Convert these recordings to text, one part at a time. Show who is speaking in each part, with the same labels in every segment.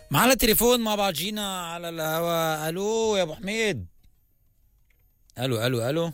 Speaker 1: معانا تليفون مع بعضينا على الهوا الو يا ابو حميد الو الو الو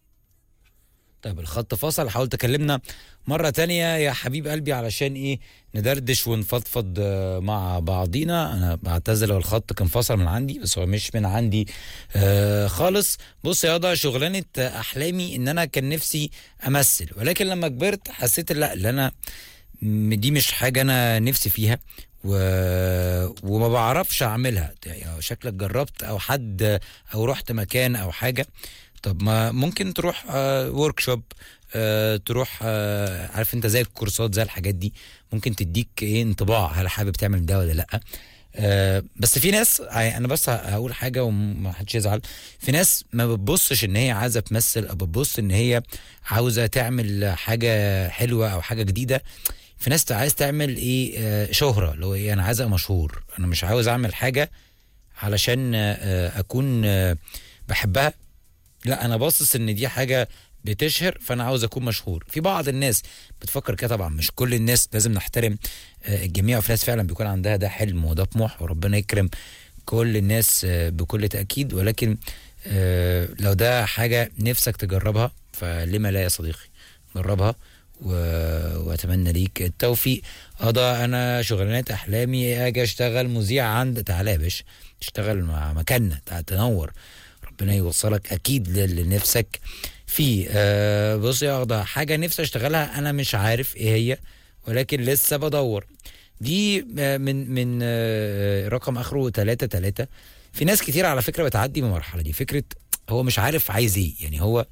Speaker 1: طيب الخط فصل حاول تكلمنا مرة تانية يا حبيب قلبي علشان ايه ندردش ونفضفض آه، مع بعضينا انا بعتذر لو الخط كان فصل من عندي بس هو مش من عندي آه خالص بص يا ده شغلانة احلامي ان انا كان نفسي امثل ولكن لما كبرت حسيت لا اللي انا م- دي مش حاجة انا نفسي فيها و... وما بعرفش اعملها يعني شكلك جربت او حد او رحت مكان او حاجة طب ما ممكن تروح ورك شوب تروح آه، عارف انت زي الكورسات زي الحاجات دي ممكن تديك ايه انطباع هل حابب تعمل ده ولا لا آه، بس في ناس يعني انا بس هقول حاجه وما حدش يزعل في ناس ما بتبصش ان هي عايزه تمثل او بتبص ان هي عاوزه تعمل حاجه حلوه او حاجه جديده في ناس عايز تعمل ايه آه، شهره اللي هو ايه انا عايز ابقى مشهور انا مش عاوز اعمل حاجه علشان آه، اكون آه، بحبها لا انا باصص ان دي حاجه بتشهر فانا عاوز اكون مشهور في بعض الناس بتفكر كده طبعا مش كل الناس لازم نحترم آه، الجميع وفي ناس فعلا بيكون عندها ده حلم وده طموح وربنا يكرم كل الناس آه، بكل تاكيد ولكن آه، لو ده حاجه نفسك تجربها فلما لا يا صديقي جربها و... واتمنى ليك التوفيق قضى انا شغلانات احلامي اجي اشتغل مذيع عند تعالى يا باشا تشتغل مع مكاننا تعال تنور ربنا يوصلك اكيد للي نفسك فيه آه بص يا اخضر حاجه نفسي اشتغلها انا مش عارف ايه هي ولكن لسه بدور دي آه، من من آه رقم اخره 3 3 في ناس كتير على فكره بتعدي من المرحله دي فكره هو مش عارف عايز ايه يعني هو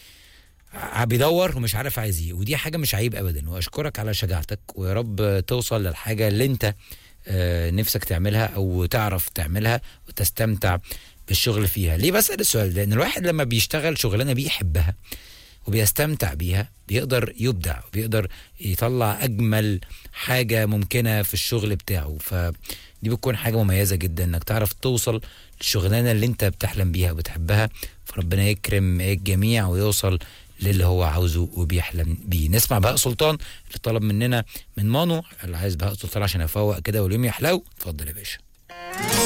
Speaker 1: ع- بيدور ومش عارف عايز ايه ودي حاجه مش عيب ابدا واشكرك على شجاعتك ويا رب توصل للحاجه اللي انت آه، نفسك تعملها او تعرف تعملها وتستمتع بالشغل فيها ليه بسأل السؤال ده ان الواحد لما بيشتغل شغلانه بيحبها وبيستمتع بيها بيقدر يبدع وبيقدر يطلع اجمل حاجه ممكنه في الشغل بتاعه فدي بتكون حاجه مميزه جدا انك تعرف توصل للشغلانه اللي انت بتحلم بيها وبتحبها فربنا يكرم الجميع ويوصل للي هو عاوزه وبيحلم بيه نسمع بهاء سلطان اللي طلب مننا من مانو اللي عايز بهاء سلطان عشان يفوق كده واليوم يحلو اتفضل يا باشا